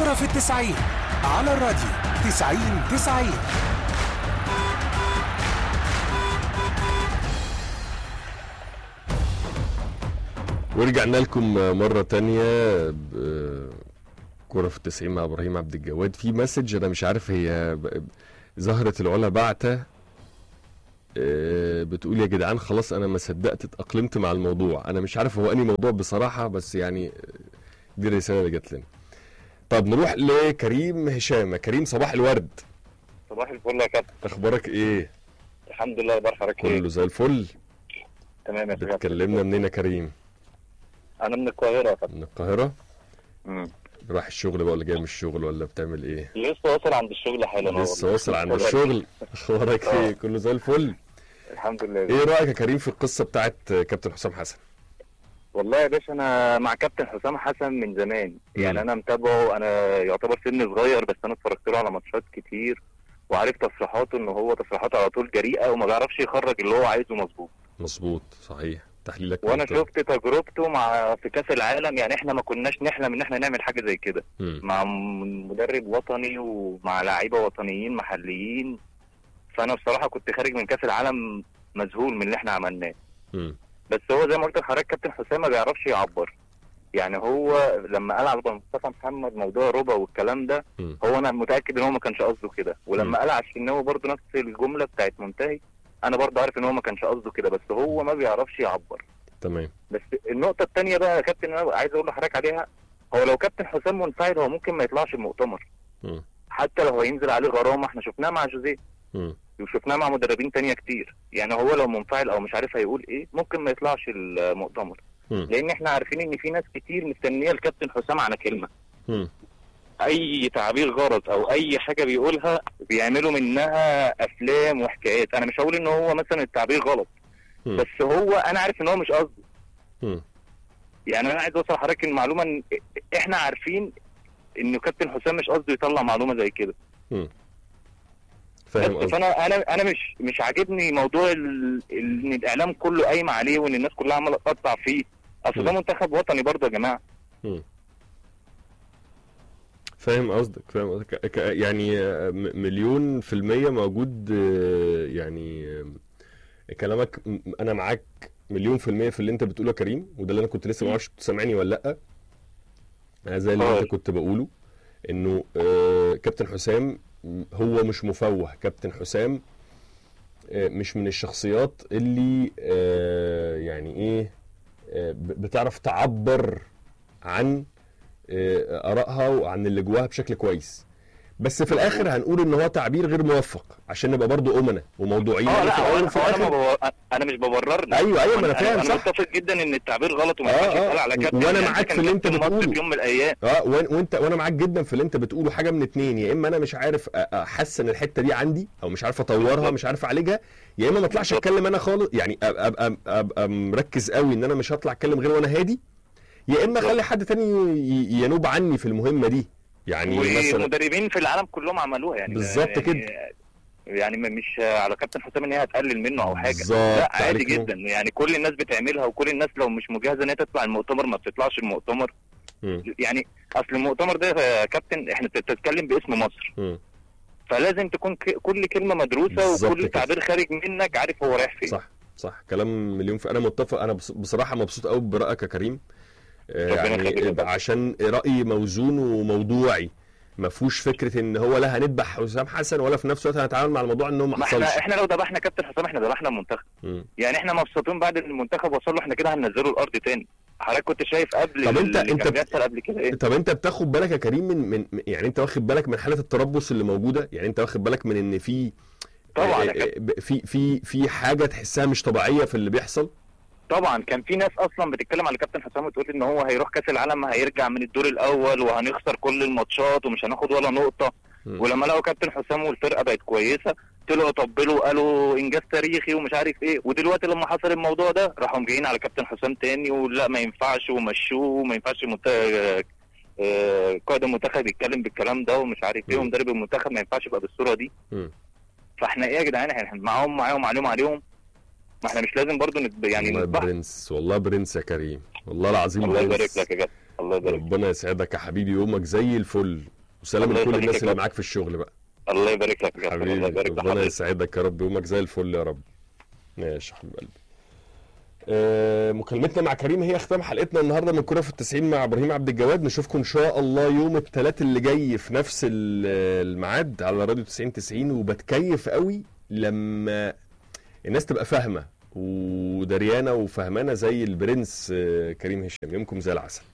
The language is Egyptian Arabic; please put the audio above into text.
كرة في التسعين على الراديو تسعين تسعين ورجعنا لكم مرة تانية ب- كرة في التسعين مع إبراهيم عبد الجواد في مسج أنا مش عارف هي ب- زهرة العلا بعتة آه، بتقول يا جدعان خلاص أنا ما صدقت اتأقلمت مع الموضوع أنا مش عارف هو أنهي موضوع بصراحة بس يعني آه، دي الرسالة اللي جات لنا طب نروح لكريم هشام كريم صباح الورد صباح الفل يا كابتن أخبارك إيه الحمد لله اخبار حضرتك ايه كله زي الفل تمام يا كابتن بتكلمنا منين يا كريم انا من القاهره يا كابتن من القاهرة مم. رايح الشغل بقى ولا جاي من الشغل ولا بتعمل ايه لسه واصل عند الشغل حالا أهو لسه والله. واصل عند والله. الشغل اخبارك آه. ايه كله زي الفل الحمد لله ايه رايك يا كريم في القصه بتاعت كابتن حسام حسن والله يا باشا انا مع كابتن حسام حسن من زمان يعني مم. انا متابعه انا يعتبر سن صغير بس انا اتفرجت له على ماتشات كتير وعارف تصريحاته ان هو تصريحاته على طول جريئه وما بيعرفش يخرج اللي هو عايزه مظبوط مظبوط صحيح تحليلك وانا منطقي. شفت تجربته مع في كاس العالم يعني احنا ما كناش نحلم ان احنا نعمل حاجه زي كده مم. مع م- مدرب وطني ومع لعيبه وطنيين محليين فانا بصراحه كنت خارج من كاس العالم مذهول من اللي احنا عملناه مم. بس هو زي ما قلت لحضرتك كابتن حسام ما بيعرفش يعبر يعني هو لما قال على مصطفى محمد موضوع ربا والكلام ده مم. هو انا متاكد ان هو ما كانش قصده كده مم. ولما قال على الشناوي برضه نفس الجمله بتاعت منتهي انا برضه عارف ان هو ما كانش قصده كده بس هو ما بيعرفش يعبر تمام بس النقطة التانية بقى يا كابتن انا عايز اقول لحضرتك عليها هو لو كابتن حسام منفعل هو ممكن ما يطلعش المؤتمر مم. حتى لو هينزل عليه غرامة احنا شفناها مع جوزيه مم. وشفناها مع مدربين تانية كتير يعني هو لو منفعل او مش عارف هيقول ايه ممكن ما يطلعش المؤتمر مم. لان احنا عارفين ان في ناس كتير مستنية الكابتن حسام على كلمة مم. اي تعبير غلط او اي حاجة بيقولها بيعملوا منها افلام وحكايات انا مش هقول ان هو مثلا التعبير غلط مم. بس هو انا عارف ان هو مش قصده مم. يعني انا عايز اوصل لحضرتك المعلومه ان احنا عارفين ان كابتن حسام مش قصده يطلع معلومه زي كده فاهم بس قصدي فانا انا انا مش مش عاجبني موضوع ال- ال- ان الاعلام كله قايم عليه وان الناس كلها عماله تقطع فيه اصل ده مم. منتخب وطني برضه يا جماعه فاهم قصدك فاهم قصدك ك- ك- يعني آه، م- مليون في المية موجود آه، يعني آه، كلامك م- انا معاك مليون في المية في اللي انت بتقوله يا كريم وده اللي انا كنت لسه ما اعرفش سامعني ولا لا أنا زي اللي آه. انت كنت بقوله انه آه، كابتن حسام م- هو مش مفوه كابتن حسام آه، مش من الشخصيات اللي آه، يعني ايه آه، ب- بتعرف تعبر عن آه، ارائها وعن اللي جواها بشكل كويس بس في الاخر هنقول ان هو تعبير غير موفق عشان نبقى برضو امنا وموضوعيين اه لأن لا في هو الأول انا وفي هو انا, ما الآخر- بو... انا مش ببرر لك. ايوه ايوه ما انا فاهم انا صح متفق جدا ان التعبير غلط وما آه، ينفعش آه. يتقال على كابتن وأنا يعني معاك كان في اللي أنت كابتن مصر بتقوله. في يوم من الايام اه وأن- وانت وانا معاك جدا في اللي انت بتقوله حاجه من اتنين يا اما انا مش عارف أ- احسن الحته دي عندي او مش عارف اطورها بالظبط. مش عارف اعالجها يا اما ما اطلعش بالظبط. اتكلم انا خالص يعني ابقى ابقى, أبقى مركز قوي ان انا مش هطلع اتكلم غير وانا هادي يا اما اخلي حد تاني ي- ينوب عني في المهمه دي يعني مثلا ومدربين في العالم كلهم عملوها يعني بالظبط يعني كده. يعني م- مش على كابتن حسام ان هي هتقلل منه او حاجه بالظبط لا عادي عليك نور. جدا يعني كل الناس بتعملها وكل الناس لو مش مجهزه ان هي تطلع المؤتمر ما بتطلعش المؤتمر مم. يعني اصل المؤتمر ده يا كابتن احنا بتتكلم باسم مصر مم. فلازم تكون ك- كل كلمه مدروسه بالظبط وكل كده. تعبير خارج منك عارف هو رايح فين صح صح كلام مليون في انا متفق انا بص- بصراحه مبسوط قوي برايك يا كريم آه، ربنا يخليك يا يعني فندم. عشان رايي موزون وموضوعي ما فيهوش فكره ان هو لا هنذبح حسام حسن ولا في نفس الوقت هنتعامل مع الموضوع انه ما ما احنا حصلش احنا لو ذبحنا كابتن حسام احنا ذبحنا المنتخب مم. يعني احنا مبسوطين بعد ان المنتخب وصل له احنا كده هننزله الارض تاني حضرتك كنت شايف قبل طب انت- اللي انت كان بت- بيحصل قبل كده ايه طب انت بتاخد بالك يا كريم من, من يعني انت واخد بالك من حاله التربص اللي موجوده يعني انت واخد بالك من ان في طبعا آه، يا آه، كابتن. في في في حاجه تحسها مش طبيعيه في اللي بيحصل طبعا كان في ناس اصلا بتتكلم على كابتن حسام وتقول ان هو هيروح كاس العالم هيرجع من الدور الاول وهنخسر كل الماتشات ومش هناخد ولا نقطه مم. ولما لقوا كابتن حسام والفرقه بقت كويسه طلعوا طبلوا قالوا انجاز تاريخي ومش عارف ايه ودلوقتي لما حصل الموضوع ده راحوا جايين على كابتن حسام تاني ولا ما ينفعش ومشوه وما ينفعش مت... آه، آه، قائد المنتخب يتكلم بالكلام ده ومش عارف ايه مم. ومدرب المنتخب ما ينفعش يبقى بالصوره دي مم. فاحنا ايه يا جدعان احنا معاهم معاهم عليهم عليهم ما احنا مش لازم برضو نت... يعني والله نذبح برنس والله برنس يا كريم والله العظيم الله برنس. يبارك لك يا جدع الله يبارك ربنا يسعدك يا حبيبي يومك زي الفل وسلام الله لكل يخليك الناس يا اللي كابتن. معاك في الشغل بقى الله يبارك لك يا كابتن الله حبيبي يبارك ربنا لحضرتك يسعدك يا رب يومك زي الفل يا رب ماشي يا حبيب قلبي آه، مكالمتنا مع كريم هي ختام حلقتنا النهارده من كرة في التسعين مع ابراهيم عبد الجواد نشوفكم ان شاء الله يوم الثلاث اللي جاي في نفس ال- الميعاد على راديو 90 90 وبتكيف قوي لما الناس تبقى فاهمه ودريانه وفهمانه زي البرنس آه، كريم هشام يومكم زي العسل